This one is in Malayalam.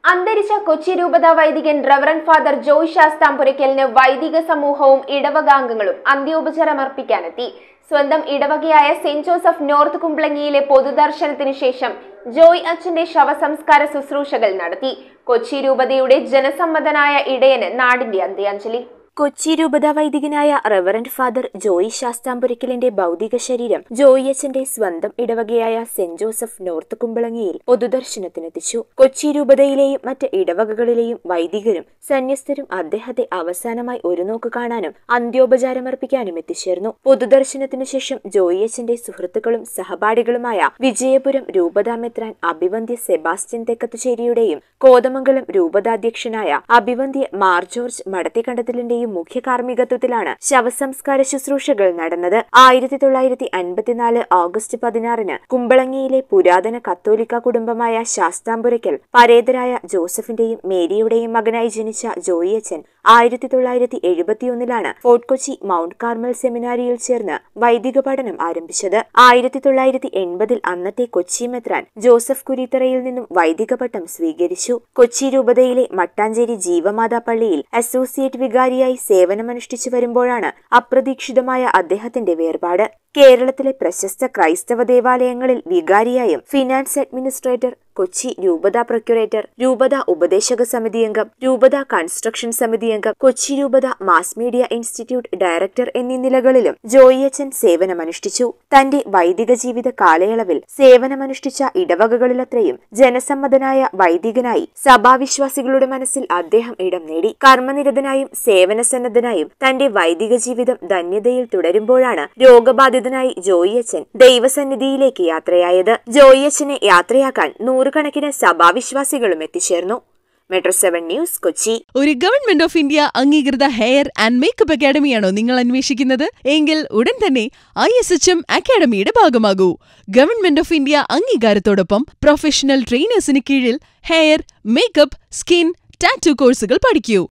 അന്തരിച്ച കൊച്ചി രൂപത വൈദികൻ റവറൻ ഫാദർ ജോയ് ശാസ്താംപുരയ്ക്കലിന് വൈദിക സമൂഹവും ഇടവകാംഗങ്ങളും അന്ത്യോപചാരമർപ്പിക്കാനെത്തി സ്വന്തം ഇടവകയായ സെന്റ് ജോസഫ് നോർത്ത് കുമ്പളങ്ങിയിലെ പൊതുദർശനത്തിനു ശേഷം ജോയ് അച്ഛന്റെ ശവസംസ്കാര ശുശ്രൂഷകൾ നടത്തി കൊച്ചി രൂപതയുടെ ജനസമ്മതനായ ഇടയന് നാടിന്റെ അന്ത്യാഞ്ജലി കൊച്ചി രൂപത വൈദികനായ റവറന്റ് ഫാദർ ജോയി ശാസ്താംപുരയ്ക്കലിന്റെ ഭൗതിക ശരീരം ജോയി അച്ഛന്റെ സ്വന്തം ഇടവകയായ സെന്റ് ജോസഫ് നോർത്ത് കുമ്പളങ്ങിയിൽ പൊതുദർശനത്തിനെത്തിച്ചു കൊച്ചി രൂപതയിലെയും മറ്റ് ഇടവകകളിലെയും വൈദികരും സന്യസ്തരും അദ്ദേഹത്തെ അവസാനമായി ഒരു നോക്ക് കാണാനും അന്ത്യോപചാരമർപ്പിക്കാനും എത്തിച്ചേർന്നു പൊതുദർശനത്തിനു ശേഷം ജോയി അച്ഛന്റെ സുഹൃത്തുക്കളും സഹപാഠികളുമായ വിജയപുരം രൂപതാമെത്രാൻ അഭിവന്ധ്യ സെബാസ്റ്റ്യൻ തെക്കത്തുചേരിയുടെയും കോതമംഗലം രൂപതാധ്യക്ഷനായ അഭിവന്ധ്യ മാർ ജോർജ് മടത്തിക്കണ്ടത്തിലിന്റെയും മുഖ്യ കാർമ്മികത്വത്തിലാണ് ശവസംസ്കാര ശുശ്രൂഷകൾ നടന്നത് ആയിരത്തി തൊള്ളായിരത്തി അൻപത്തിനാല് ഓഗസ്റ്റ് പതിനാറിന് കുമ്പളങ്ങിയിലെ പുരാതന കത്തോലിക്ക കുടുംബമായ ശാസ്താംപുരയ്ക്കൽ പരേതരായ ജോസഫിന്റെയും മേരിയുടെയും മകനായി ജനിച്ച ജോയിയച്ചൻ ആയിരത്തി തൊള്ളായിരത്തി എഴുപത്തിയൊന്നിലാണ് ഫോർട്ട് കൊച്ചി മൗണ്ട് കാർമൽ സെമിനാരിയിൽ ചേർന്ന് വൈദിക പഠനം ആരംഭിച്ചത് ആയിരത്തി തൊള്ളായിരത്തി എൺപതിൽ അന്നത്തെ കൊച്ചി മെത്രാൻ ജോസഫ് കുരിത്തറയിൽ നിന്നും വൈദിക പട്ടം സ്വീകരിച്ചു കൊച്ചി രൂപതയിലെ മട്ടാഞ്ചേരി ജീവമാതാ പള്ളിയിൽ അസോസിയേറ്റ് വികാരിയായി സേവനമനുഷ്ഠിച്ചു വരുമ്പോഴാണ് അപ്രതീക്ഷിതമായ അദ്ദേഹത്തിന്റെ വേർപാട് കേരളത്തിലെ പ്രശസ്ത ക്രൈസ്തവ ദേവാലയങ്ങളിൽ വികാരിയായും ഫിനാൻസ് അഡ്മിനിസ്ട്രേറ്റർ കൊച്ചി രൂപത പ്രൊക്യുറേറ്റർ രൂപത ഉപദേശക സമിതി അംഗം രൂപത കൺസ്ട്രക്ഷൻ സമിതി അംഗം കൊച്ചി രൂപത മാസ് മീഡിയ ഇൻസ്റ്റിറ്റ്യൂട്ട് ഡയറക്ടർ എന്നീ നിലകളിലും ജോയിയച്ചൻ സേവനമനുഷ്ഠിച്ചു തന്റെ വൈദിക ജീവിത കാലയളവിൽ സേവനമനുഷ്ഠിച്ച ഇടവകകളിലത്രയും ജനസമ്മതനായ വൈദികനായി സഭാവിശ്വാസികളുടെ മനസ്സിൽ അദ്ദേഹം ഇടം നേടി കർമ്മനിരതനായും സേവനസന്നദ്ധനായും തന്റെ വൈദിക ജീവിതം ധന്യതയിൽ തുടരുമ്പോഴാണ് രോഗബാധിതനായി ജോയിയച്ചൻ ദൈവസന്നിധിയിലേക്ക് യാത്രയായത് ജോയിയച്ചനെ യാത്രയാക്കാൻ നൂറുകണക്കിന് സഭാവിശ്വാസികളും എത്തിച്ചേർന്നു മെട്രോ സെവൻ ന്യൂസ് കൊച്ചി ഒരു ഗവൺമെന്റ് ഓഫ് ഇന്ത്യ അംഗീകൃത ഹെയർ ആൻഡ് മേക്കപ്പ് അക്കാഡമിയാണോ നിങ്ങൾ അന്വേഷിക്കുന്നത് എങ്കിൽ ഉടൻ തന്നെ ഐ എസ് എച്ച് എം അക്കാഡമിയുടെ ഭാഗമാകൂ ഗവൺമെന്റ് ഓഫ് ഇന്ത്യ അംഗീകാരത്തോടൊപ്പം പ്രൊഫഷണൽ ട്രെയിനേഴ്സിന് കീഴിൽ ഹെയർ മേക്കപ്പ് സ്കിൻ ടാറ്റു കോഴ്സുകൾ പഠിക്കൂ